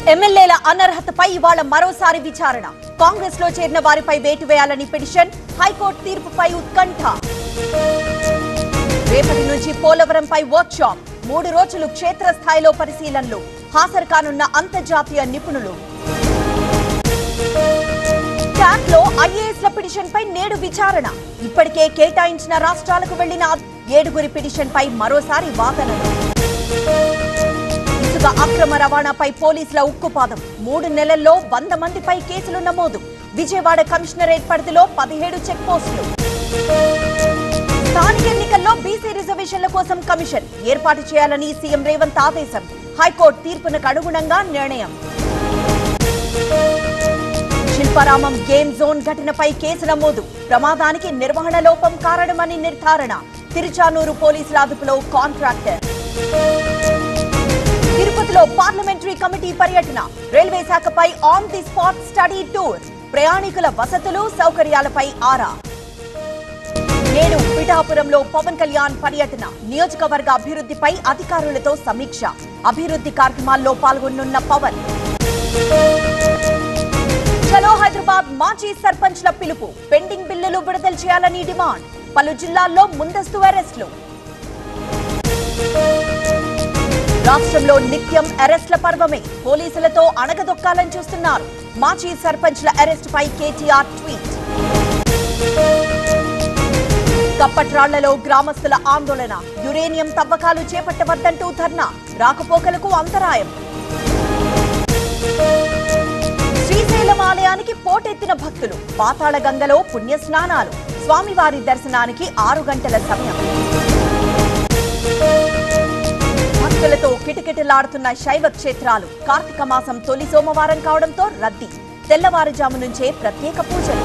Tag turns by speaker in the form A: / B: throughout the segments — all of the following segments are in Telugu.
A: ఎమ్మెల్యేల అనర్హతపై ఇవాళ మరోసారి విచారణ కాంగ్రెస్ లో చేరిన వారిపై వేటు వేయాలని పిటిషన్ హైకోర్టు తీర్పుపై ఉత్కంఠ రేపటి నుంచి పోలవరంపై వర్క్ షాప్ మూడు రోజులు క్షేత్రస్థాయిలో పరిశీలనలు హాజరు కానున్న అంతర్జాతీయ నిపుణులు క్యాట్ లో ఐఏఎస్ ల పిటిషన్ పై నేడు విచారణ ఇప్పటికే కేటాయించిన రాష్ట్రాలకు వెళ్లిన ఏడుగురి పిటిషన్ పై మరోసారి వాదనలు ఇసుక అక్రమ రవాణాపై పోలీసుల ఉక్కుపాదం మూడు నెలల్లో వంద మందిపై కేసులు నమోదు విజయవాడ కమిషనరేట్ పరిధిలో పదిహేడు చెక్ పోస్టులు స్థానిక ఎన్నికల్లో బీసీ రిజర్వేషన్ల కోసం కమిషన్ ఏర్పాటు చేయాలని సీఎం రేవంత్ ఆదేశం హైకోర్టు తీర్పునకు అనుగుణంగా నిర్ణయం శిల్పారామం గేమ్ జోన్ ఘటనపై కేసు నమోదు ప్రమాదానికి నిర్వహణ లోపం కారణమని నిర్ధారణ తిరుచానూరు పోలీసుల అదుపులో కాంట్రాక్టర్ తిరుపతిలో పార్లమెంటరీ కమిటీ పర్యటన రైల్వే శాఖపై on the spot study tour ప్రయాణికుల వసతులు సౌకర్యాలపై ఆరా నేడు పిఠాపురంలో పవన్ కళ్యాణ్ పర్యటన నియోజకవర్గ అభివృద్ధిపై అధికారులతో సమీక్ష అభివృద్ధి కార్యక్రమాల్లో పాల్గొనున్న పవన్ చలో హైదరాబాద్ మాజీ సర్పంచ్ల పిలుపు పెండింగ్ బిల్లులు విడుదల చేయాలని డిమాండ్ పలు జిల్లాల్లో ముందస్తు అరెస్టులు రాష్ట్రంలో నిత్యం అరెస్ట్ల పర్వమే పోలీసులతో అణగదొక్కాలని చూస్తున్నారు మాజీ సర్పంచ్ల అరెస్ట్ పై కేటీఆర్ ట్వీట్ కప్పట్రాళ్లలో గ్రామస్తుల ఆందోళన యురేనియం తవ్వకాలు చేపట్టవద్దంటూ ధర్నా రాకపోకలకు అంతరాయం శ్రీశైలం ఆలయానికి పోటెత్తిన భక్తులు పాతాళ గంగలో పుణ్య స్నానాలు స్వామివారి దర్శనానికి ఆరు గంటల సమయం భక్తులతో కిటకిటలాడుతున్న శైవ క్షేత్రాలు కార్తీక మాసం తొలి సోమవారం కావడంతో రద్దీ తెల్లవారుజాము నుంచే ప్రత్యేక పూజలు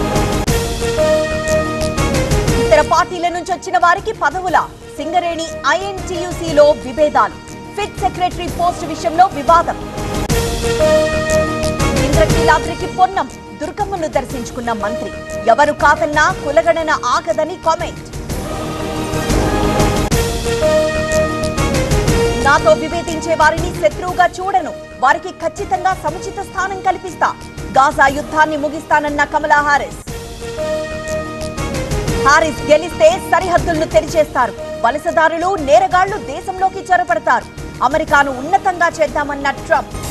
A: ఇతర పార్టీల నుంచి వచ్చిన వారికి పదవుల సింగరేణి ఐఎన్టీయూసీలో విభేదాలు ఫిట్ సెక్రటరీ పోస్ట్ విషయంలో వివాదం ఇంద్రకీలాద్రికి పొన్నం దుర్గమ్మను దర్శించుకున్న మంత్రి ఎవరు కాదన్నా కులగణన ఆగదని కామెంట్ నాతో విభేదించే వారిని శత్రువుగా చూడను వారికి ఖచ్చితంగా సముచిత స్థానం కల్పిస్తా గాజా యుద్ధాన్ని ముగిస్తానన్న కమలా హారిస్ హారిస్ గెలిస్తే సరిహద్దులను తెరిచేస్తారు వలసదారులు నేరగాళ్లు దేశంలోకి చొరబడతారు అమెరికాను ఉన్నతంగా చేద్దామన్న ట్రంప్